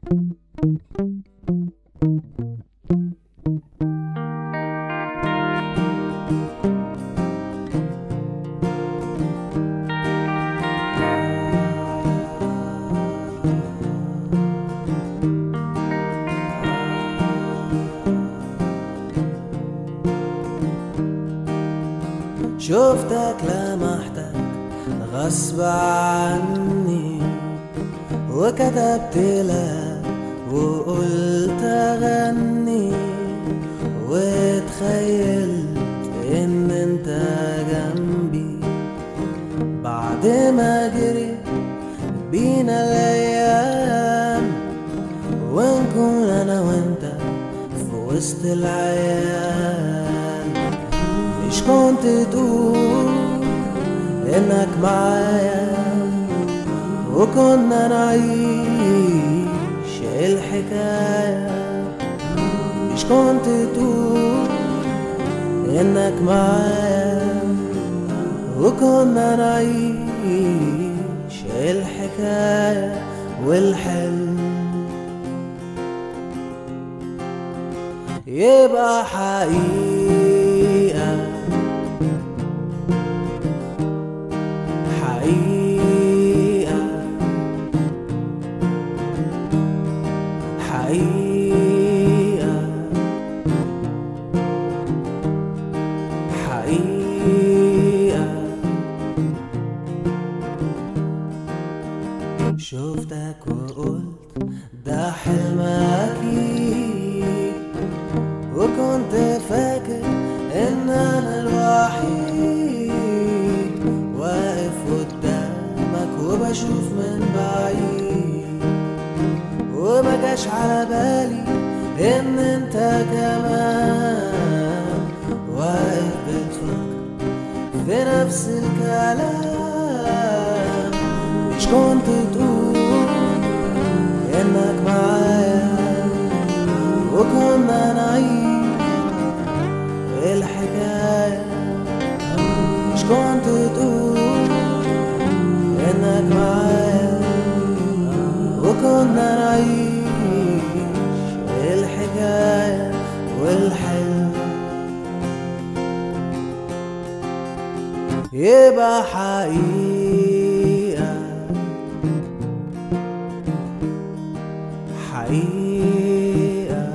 شفتك لمحتك غصب عني وكتبت لك وقلت اغني وتخيلت ان انت جنبي بعد ما جري بينا الايام ونكون انا وانت في وسط العيال مش كنت تقول انك معايا وكنا نعيش الحكاية مش كنت تقول انك معايا وكنا نعيش الحكاية والحلم يبقى حقيقة حقيقة حقيقة حقيقة شفتك وقلت ده حلم أكيد وكنت فاكر إن أنا الوحيد واقف قدامك وبشوف من بعيد وما جاش على بالي إن أنت كمان واقف بتفكر في نفس الكلام مش كنت تقول إنك معايا وكنا نعيش الحكاية مش كنت تقول إنك معايا وكنا نعيش الحكاية والحلم يبقى حقيقة حقيقة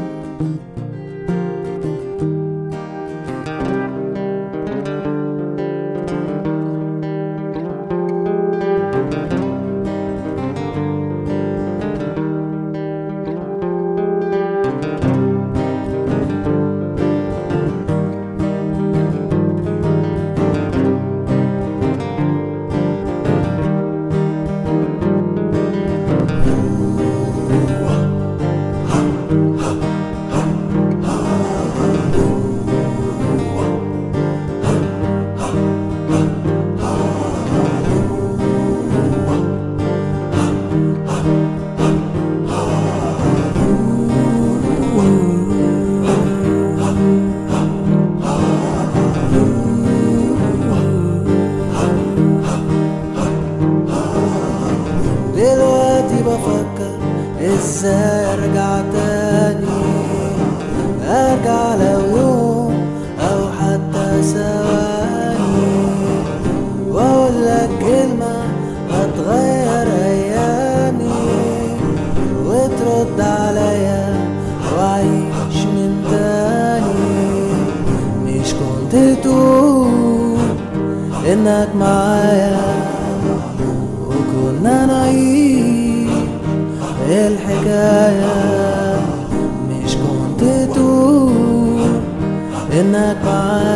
دلوقتي بفكر ازاي ارجع تاني ارجع لو يوم او حتى ثواني واقول لك كلمة هتغير ايامي وترد عليا واعيش من تاني مش كنت تقول انك معايا وكنا نعيش الحكاية مش كنت تقول انك معايا